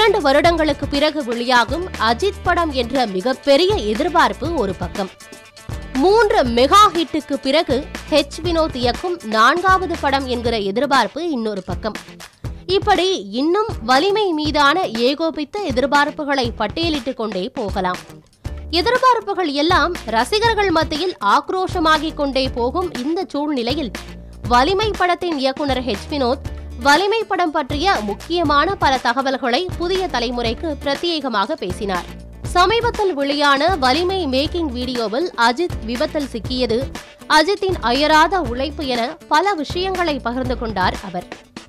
இரண்டு வருடங்களுக்கு பிறகு வெளியாகும் அஜித் படம் என்ற மிகப்பெரிய எதிர்பார்ப்பு ஒரு பக்கம் மூன்று மெகா ஹிட்டுக்கு பிறகு ஹெச் வினோத் இயக்கும் நான்காவது படம் என்கிற எதிர்பார்ப்பு இன்னொரு பக்கம் இப்படி இன்னும் வலிமை மீதான ஏகோபித்த எதிர்பார்ப்புகளை பட்டியலிட்டுக் கொண்டே போகலாம் எதிர்பார்ப்புகள் எல்லாம் ரசிகர்கள் மத்தியில் ஆக்ரோஷமாகிக் கொண்டே போகும் இந்த சூழ்நிலையில் வலிமை படத்தின் இயக்குனர் ஹெச் வினோத் வலிமை படம் பற்றிய முக்கியமான பல தகவல்களை புதிய தலைமுறைக்கு பிரத்யேகமாக பேசினார் சமீபத்தில் வெளியான வலிமை மேக்கிங் வீடியோவில் அஜித் விபத்தில் சிக்கியது அஜித்தின் அயராத உழைப்பு என பல விஷயங்களை பகிர்ந்து கொண்டார் அவர்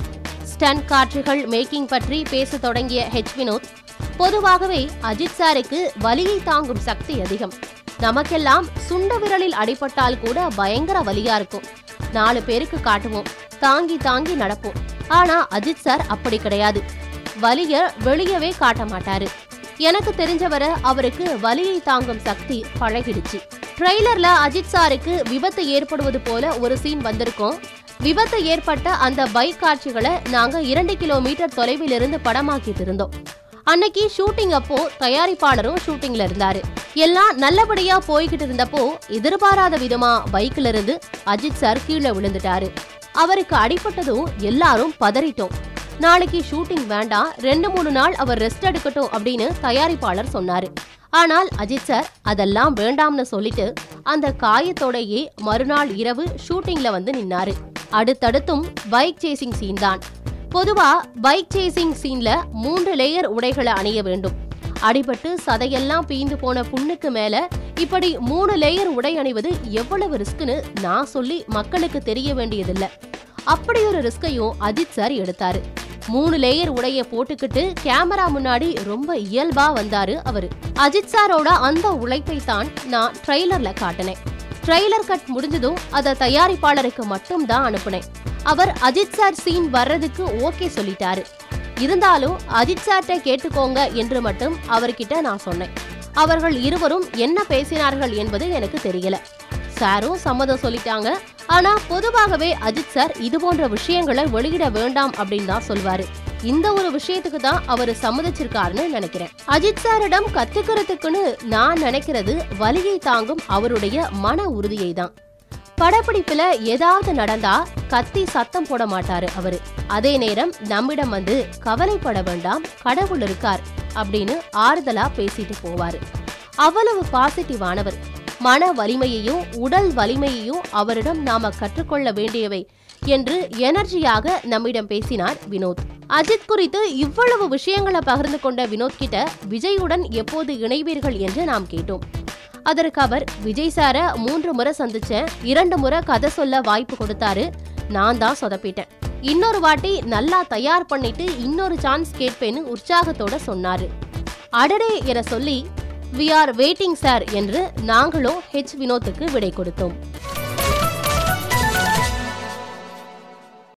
ஸ்டன் காட்சிகள் மேக்கிங் பற்றி பேசத் தொடங்கிய ஹெச் வினோத் பொதுவாகவே அஜித் சாருக்கு வலியை தாங்கும் சக்தி அதிகம் நமக்கெல்லாம் சுண்ட விரலில் அடிபட்டால் கூட பயங்கர வலியா இருக்கும் நாலு பேருக்கு காட்டுவோம் தாங்கி தாங்கி நடப்போம் ஆனா அஜித் சார் அப்படி கிடையாது வலிய வெளியவே காட்ட மாட்டாரு எனக்கு தெரிஞ்சவரை அவருக்கு வலியை தாங்கும் சக்தி பழகிடுச்சு ட்ரெய்லர்ல அஜித் சாருக்கு விபத்து ஏற்படுவது போல ஒரு சீன் வந்திருக்கும் விபத்து ஏற்பட்ட அந்த பைக் காட்சிகளை நாங்க இரண்டு கிலோமீட்டர் தொலைவில் இருந்து படமாக்கிட்டு இருந்தோம் அன்னைக்கு ஷூட்டிங் அப்போ தயாரிப்பாளரும் ஷூட்டிங்ல இருந்தாரு எல்லாம் நல்லபடியா போய்கிட்டு இருந்தப்போ எதிர்பாராத விதமா பைக்ல இருந்து அஜித் சார் கீழே விழுந்துட்டாரு அவருக்கு அடிபட்டதும் எல்லாரும் பதறிட்டோம் நாளைக்கு ஷூட்டிங் வேண்டாம் ரெண்டு மூணு நாள் அவர் ரெஸ்ட் எடுக்கட்டும் அப்படின்னு தயாரிப்பாளர் சொன்னாரு ஆனால் அஜித் சார் அதெல்லாம் வேண்டாம்னு சொல்லிட்டு அந்த காயத்தோடையே மறுநாள் இரவு ஷூட்டிங்ல வந்து நின்னாரு அடுத்தடுத்தும் பைக் சேசிங் சீன் தான் பொதுவா பைக் சேசிங் சீன்ல மூன்று லேயர் உடைகளை அணிய வேண்டும் அடிபட்டு சதையெல்லாம் பீந்து போன புண்ணுக்கு மேல இப்படி மூணு லேயர் உடை அணிவது எவ்வளவு ரிஸ்க்னு நான் சொல்லி மக்களுக்கு தெரிய வேண்டியதில்ல அப்படி ஒரு ரிஸ்கையும் அஜித் சார் எடுத்தாரு மூணு லேயர் உடைய போட்டுக்கிட்டு கேமரா முன்னாடி ரொம்ப இயல்பா வந்தாரு அவரு அஜித் சாரோட அந்த உழைப்பை தான் நான் ட்ரெய்லர்ல காட்டினேன் ட்ரெய்லர் கட் முடிஞ்சதும் அதை தயாரிப்பாளருக்கு மட்டும் தான் அனுப்புனேன் அவர் அஜித் சார் சீன் வர்றதுக்கு ஓகே சொல்லிட்டாரு இருந்தாலும் அஜித் சார்ட்ட கேட்டுக்கோங்க என்று மட்டும் அவர்கிட்ட நான் சொன்னேன் அவர்கள் இருவரும் என்ன பேசினார்கள் என்பது எனக்கு தெரியல சாரும் சம்மதம் சொல்லிட்டாங்க ஆனா பொதுவாகவே அஜித் சார் இது போன்ற விஷயங்களை வெளியிட வேண்டாம் அப்படின்னு தான் சொல்வாரு இந்த ஒரு விஷயத்துக்கு தான் அவர் சம்மதிச்சிருக்காருன்னு நினைக்கிறேன் அஜித் சாரிடம் கத்துக்கிறதுக்குன்னு நான் நினைக்கிறது வலியை தாங்கும் அவருடைய மன உறுதியை தான் படப்பிடிப்புல ஏதாவது நடந்தா கத்தி சத்தம் போட மாட்டாரு அவரு அதே நேரம் நம்மிடம் வந்து கவலைப்பட வேண்டாம் கடவுள் இருக்கார் அப்படின்னு ஆறுதலா பேசிட்டு போவாரு அவ்வளவு பாசிட்டிவானவர் மன வலிமையையும் உடல் வலிமையையும் அவரிடம் நாம கற்றுக்கொள்ள வேண்டியவை என்று எனர்ஜியாக நம்மிடம் பேசினார் வினோத் அஜித் குறித்து இவ்வளவு விஷயங்களை பகிர்ந்து கொண்ட வினோத் கிட்ட விஜயுடன் எப்போது இணைவீர்கள் என்று நாம் கேட்டோம் அதற்கு அவர் விஜய் சார மூன்று முறை சந்திச்சேன் இரண்டு முறை கதை சொல்ல வாய்ப்பு கொடுத்தாரு நான் தான் சொதப்பிட்டேன் இன்னொரு வாட்டி நல்லா தயார் பண்ணிட்டு இன்னொரு சான்ஸ் கேட்பேன்னு உற்சாகத்தோட சொன்னாரு அடடே என சொல்லி வி ஆர் வெயிட்டிங் சார் என்று நாங்களும் ஹெச் வினோத்துக்கு விடை கொடுத்தோம்